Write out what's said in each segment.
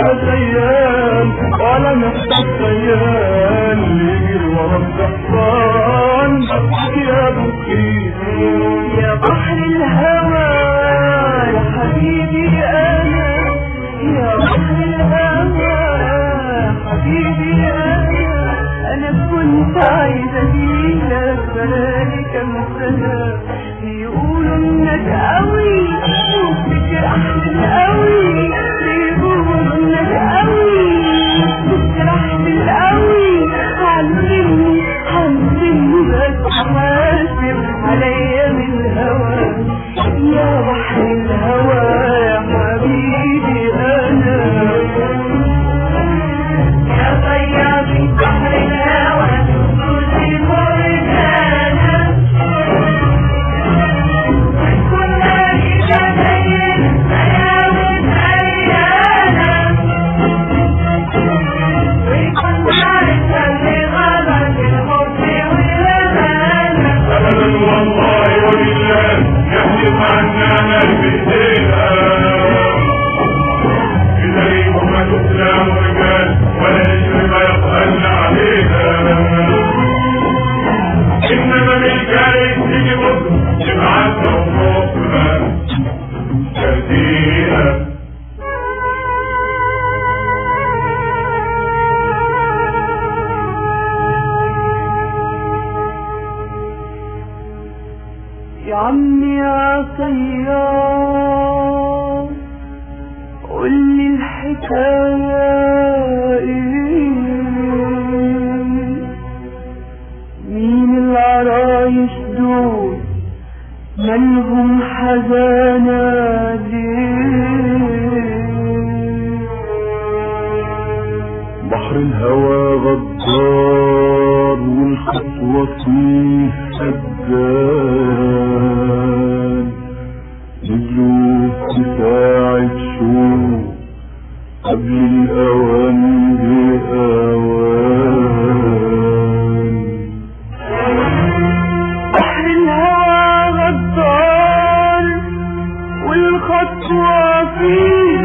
زيان ولا محتاج زيان يجري ورا الدحران يا بخيل يا بحر الهوى يا حبيبي انا يا بحر الهوى يا حبيبي انا انا كنت عايزه اجيلك بقالي كام سنه بيقولوا انك قوي وبتجرحني قوي بيقولوا انك قوي بتجرحني قوي علمني علمني بس حاسب عليا من الهوى يا بحر الهوى يا حبيبي انا يا طيابي بحر الهوى جوزي مرجانا كنا لجنين سلام أيانا وكنا نسلي غلط الحب والأمانة أبدا والله وبالله يحلف عننا بإيدينا إذا ليكم تسلم رجال ولا يشرب يقبلن علينا إنما بالكارث تيجي بكرة تبعتنا وفوقنا تهدينا يا عمي يا طيار قول لي الحكاية ايه مين العرايش دول مالهم حزانة ليه بحر الهوى غدار والخطوة فيه سجان نزلوا في ساعة شوق قبل الأوان بأوان بحر الهوى غدار والخطوة فيه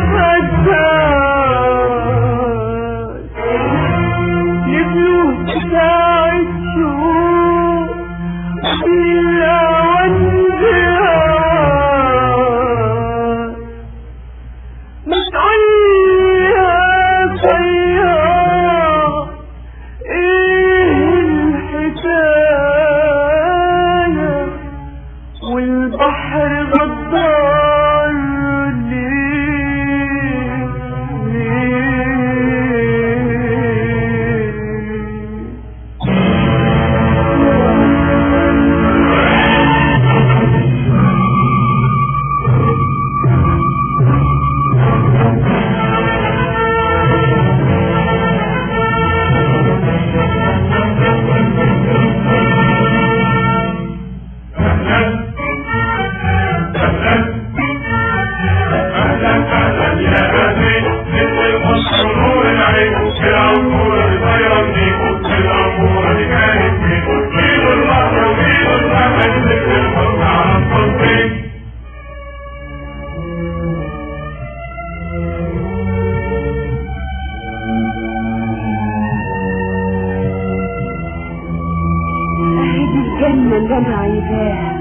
فجار يبلو بتاع الشوق إلا وانزهار ما تقولي يا طيار ايه الحكاية والبحر غدار ليه ليه هذه الجنة اللي أنا عايزاها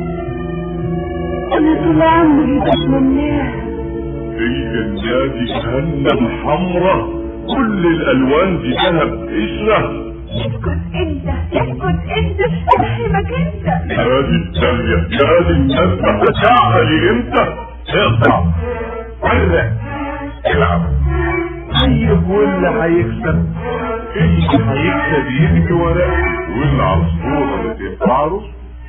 أنا طول عمري بتمناها هي النادي جهنم حمرا كل الألوان دي ذهب قشرة اسكت انت اسكت انت افهمك انت يا دي الدنيا يا دي الناس هتعقلي امتى اقطع فرق العب طيب واللي هيكسب اللي هيكسب يبكي وراه والعصفورة اللي تنفع عروس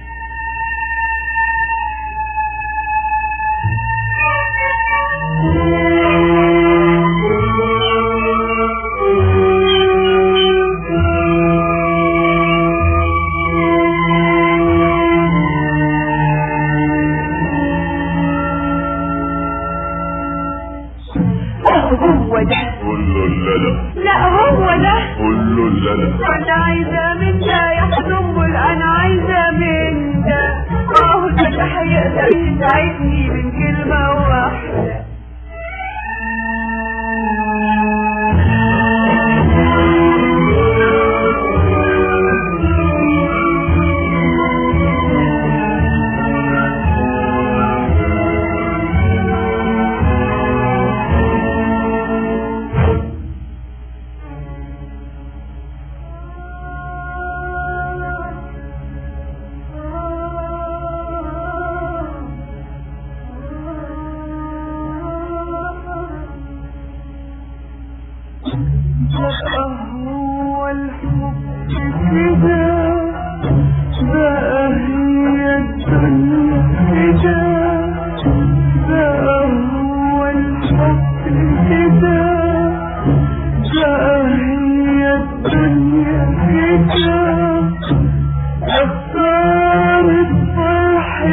هو ده قول له لا لا لا هو ده قول له لا لا انا عايزه من ده يا حزنبل انا عايزه من ده اهو ده هيقدر يساعدني من كلمه واحده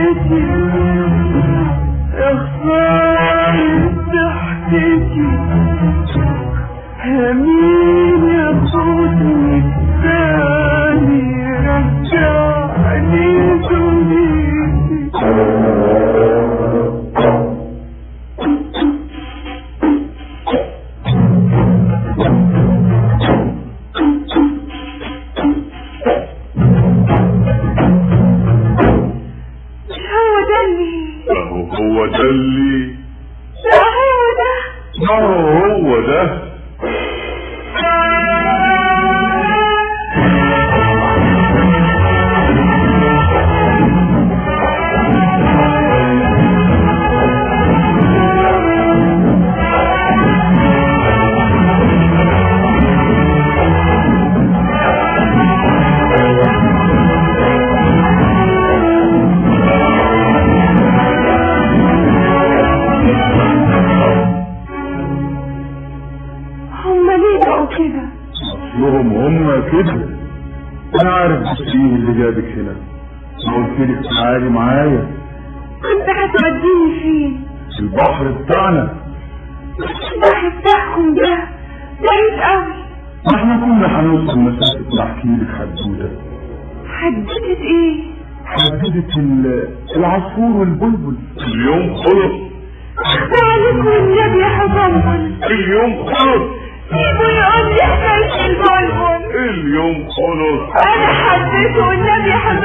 ضحكتي يا خسارة ضحكتي همين ياخدني تاني رجعني دنيتي مش هو ده اللي اهو هو ده اللي لا هو ده ما هو هو ده هم ليه بقوا كده اصلهم هم كده انا عارف ايه اللي جابك هنا ما قلت لك تعالي معايا كنت هتوديني فين البحر بتاعنا البحر بتاعكم ده بعيد قوي ما احنا كنا هنوصل مسافة ما احكي لك حدوتة حددت ايه حدوتة ال- العصفور والبلبل اليوم خلص اخفى عليكم النبي يا حبنبل اليوم خلص سيبوا يقول لي حكاية البلبل اليوم خلص انا حبيته والنبي يا حبنبل